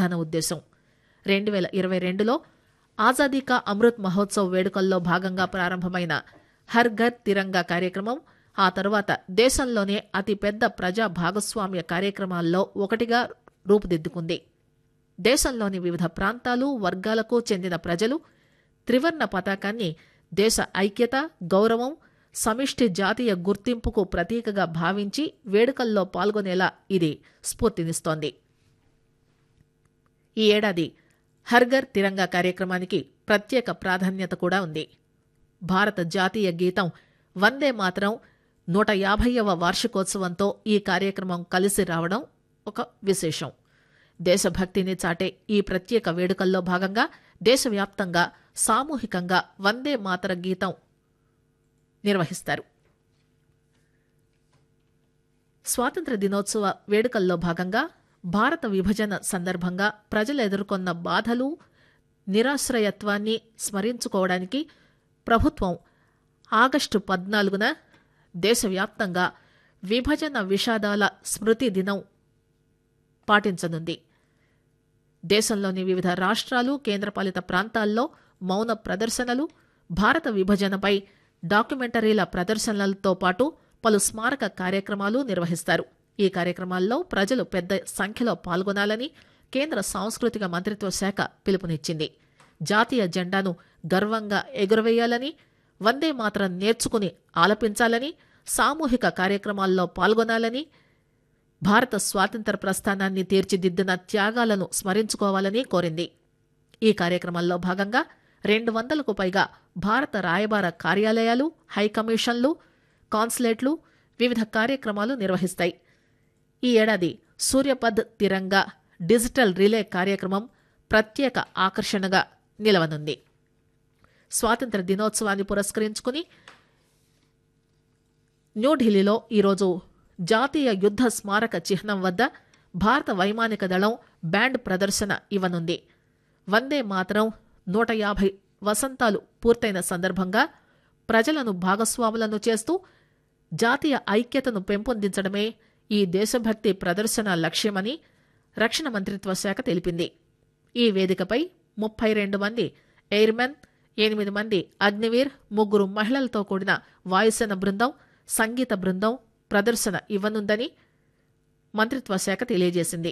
ప్రధాన ఉద్దేశం రెండు వేల ఇరవై రెండులో ఆజాదీ కా అమృత్ మహోత్సవ్ వేడుకల్లో భాగంగా ప్రారంభమైన హర్ ఘర్ తిరంగా కార్యక్రమం ఆ తరువాత దేశంలోనే అతిపెద్ద ప్రజా భాగస్వామ్య కార్యక్రమాల్లో ఒకటిగా రూపుదిద్దుకుంది దేశంలోని వివిధ ప్రాంతాలు వర్గాలకు చెందిన ప్రజలు త్రివర్ణ పతాకాన్ని దేశ ఐక్యత గౌరవం సమిష్టి జాతీయ గుర్తింపుకు ప్రతీకగా భావించి వేడుకల్లో పాల్గొనేలా ఇది స్ఫూర్తినిస్తోంది ఈ ఏడాది హర్ఘర్ తిరంగా కార్యక్రమానికి ప్రత్యేక ప్రాధాన్యత కూడా ఉంది భారత జాతీయ గీతం వందే మాత్రం నూట యాభైవ వార్షికోత్సవంతో ఈ కార్యక్రమం కలిసి రావడం ఒక విశేషం దేశభక్తిని చాటే ఈ ప్రత్యేక వేడుకల్లో భాగంగా దేశవ్యాప్తంగా సామూహికంగా వందే మాతర గీతం నిర్వహిస్తారు స్వాతంత్ర దినోత్సవ వేడుకల్లో భాగంగా భారత విభజన సందర్భంగా ప్రజలు ఎదుర్కొన్న బాధలు నిరాశ్రయత్వాన్ని స్మరించుకోవడానికి ప్రభుత్వం ఆగస్టు పద్నాలుగున దేశవ్యాప్తంగా విభజన విషాదాల స్మృతి దినం పాటించనుంది దేశంలోని వివిధ రాష్ట్రాలు కేంద్రపాలిత ప్రాంతాల్లో మౌన ప్రదర్శనలు భారత విభజనపై డాక్యుమెంటరీల ప్రదర్శనలతో పాటు పలు స్మారక కార్యక్రమాలు నిర్వహిస్తారు ఈ కార్యక్రమాల్లో ప్రజలు పెద్ద సంఖ్యలో పాల్గొనాలని కేంద్ర సాంస్కృతిక మంత్రిత్వ శాఖ పిలుపునిచ్చింది జాతీయ జెండాను గర్వంగా ఎగురవేయాలని వందే మాత్రం నేర్చుకుని ఆలపించాలని సామూహిక కార్యక్రమాల్లో పాల్గొనాలని భారత స్వాతంత్ర ప్రస్థానాన్ని తీర్చిదిద్దిన త్యాగాలను స్మరించుకోవాలని కోరింది ఈ కార్యక్రమంలో భాగంగా రెండు వందలకు పైగా భారత రాయబార కార్యాలయాలు హైకమిషన్లు కాన్సులేట్లు వివిధ కార్యక్రమాలు నిర్వహిస్తాయి ఈ ఏడాది సూర్యపద్ తిరంగా డిజిటల్ రిలే కార్యక్రమం ప్రత్యేక ఆకర్షణగా నిలవనుంది స్వాతంత్ర దినోత్సవాన్ని పురస్కరించుకుని న్యూఢిల్లీలో ఈరోజు జాతీయ యుద్ధ స్మారక చిహ్నం వద్ద భారత వైమానిక దళం బ్యాండ్ ప్రదర్శన ఇవ్వనుంది వందే మాత్రం నూట యాభై వసంతాలు పూర్తయిన సందర్భంగా ప్రజలను భాగస్వాములను చేస్తూ జాతీయ ఐక్యతను పెంపొందించడమే ఈ దేశభక్తి ప్రదర్శన లక్ష్యమని రక్షణ మంత్రిత్వ శాఖ తెలిపింది ఈ వేదికపై ముప్పై రెండు మంది ఎయిర్మెన్ ఎనిమిది మంది అగ్నివీర్ ముగ్గురు మహిళలతో కూడిన వాయుసేన బృందం సంగీత బృందం ప్రదర్శన ఇవ్వనుందని మంత్రిత్వ శాఖ తెలియజేసింది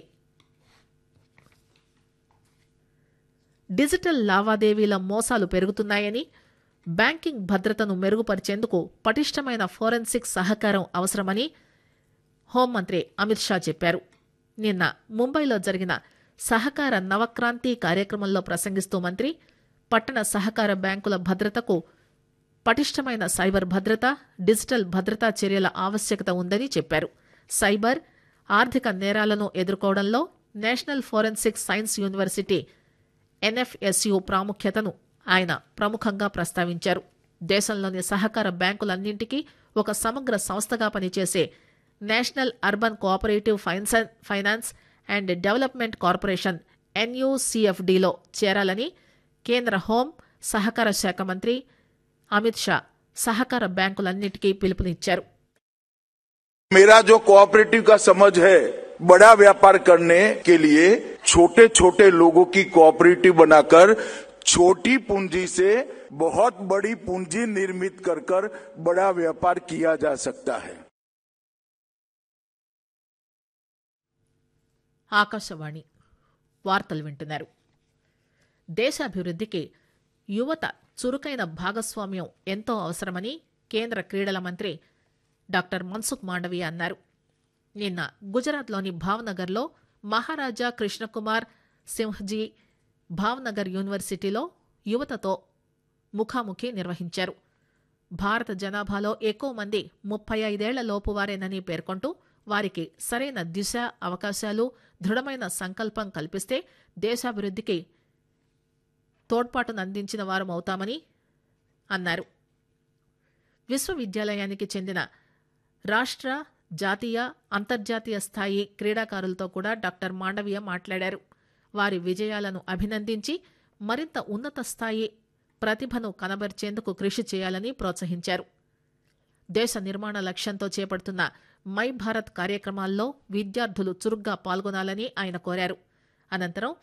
డిజిటల్ లావాదేవీల మోసాలు పెరుగుతున్నాయని బ్యాంకింగ్ భద్రతను మెరుగుపరిచేందుకు పటిష్టమైన ఫోరెన్సిక్ సహకారం అవసరమని హోంమంత్రి అమిత్ షా చెప్పారు నిన్న ముంబైలో జరిగిన సహకార నవక్రాంతి కార్యక్రమంలో ప్రసంగిస్తూ మంత్రి పట్టణ సహకార బ్యాంకుల భద్రతకు పటిష్టమైన సైబర్ భద్రత డిజిటల్ భద్రతా చర్యల ఆవశ్యకత ఉందని చెప్పారు సైబర్ ఆర్థిక నేరాలను ఎదుర్కోవడంలో national forensic science university NFSU ప్రాముఖ్యతను ఆయన ప్రముఖంగా ప్రస్తావించారు దేశంలోని సహకార బ్యాంకులన్నింటికీ ఒక సమగ్ర సంస్థగా పనిచేసే national urban cooperative finance and development corporation ఎన్యూసీఎఫ్డీలో చేరాలని కేంద్ర హోం సహకార శాఖ మంత్రి అమిత్ షా సహకార బ్యాంకులన్నింటికీ పిలుపునిచ్చారు मेरा जो कोऑपरेटिव का समझ है बड़ा व्यापार करने के लिए छोटे छोटे लोगों की कोऑपरेटिव बनाकर छोटी पूंजी से बहुत बड़ी पूंजी निर्मित कर कर बड़ा व्यापार किया जा सकता है ఆకాశవాణి వార్తలు వింటున్నారు దేశాభివృద్ధికి యువత చురుకైన భాగస్వామ్యం ఎంతో అవసరమని కేంద్ర క్రీడల మంత్రి డాక్టర్ మన్సుఖ్ మాండవీయ అన్నారు నిన్న గుజరాత్లోని భావ్నగర్లో మహారాజా కృష్ణకుమార్ సింహ్జీ భావ్నగర్ యూనివర్సిటీలో యువతతో ముఖాముఖి నిర్వహించారు భారత జనాభాలో ఎక్కువ మంది ముప్పై ఐదేళ్ల లోపు వారేనని పేర్కొంటూ వారికి సరైన దిశ అవకాశాలు దృఢమైన సంకల్పం కల్పిస్తే దేశాభివృద్ధికి తోడ్పాటునందించిన వారమవుతామని అన్నారు విశ్వవిద్యాలయానికి చెందిన రాష్ట్ర జాతీయ అంతర్జాతీయ స్థాయి క్రీడాకారులతో కూడా డాక్టర్ మాండవీయ మాట్లాడారు వారి విజయాలను అభినందించి మరింత ఉన్నత స్థాయి ప్రతిభను కనబర్చేందుకు కృషి చేయాలని ప్రోత్సహించారు దేశ నిర్మాణ లక్ష్యంతో చేపడుతున్న మై భారత్ కార్యక్రమాల్లో విద్యార్థులు చురుగ్గా పాల్గొనాలని ఆయన కోరారు అనంతరం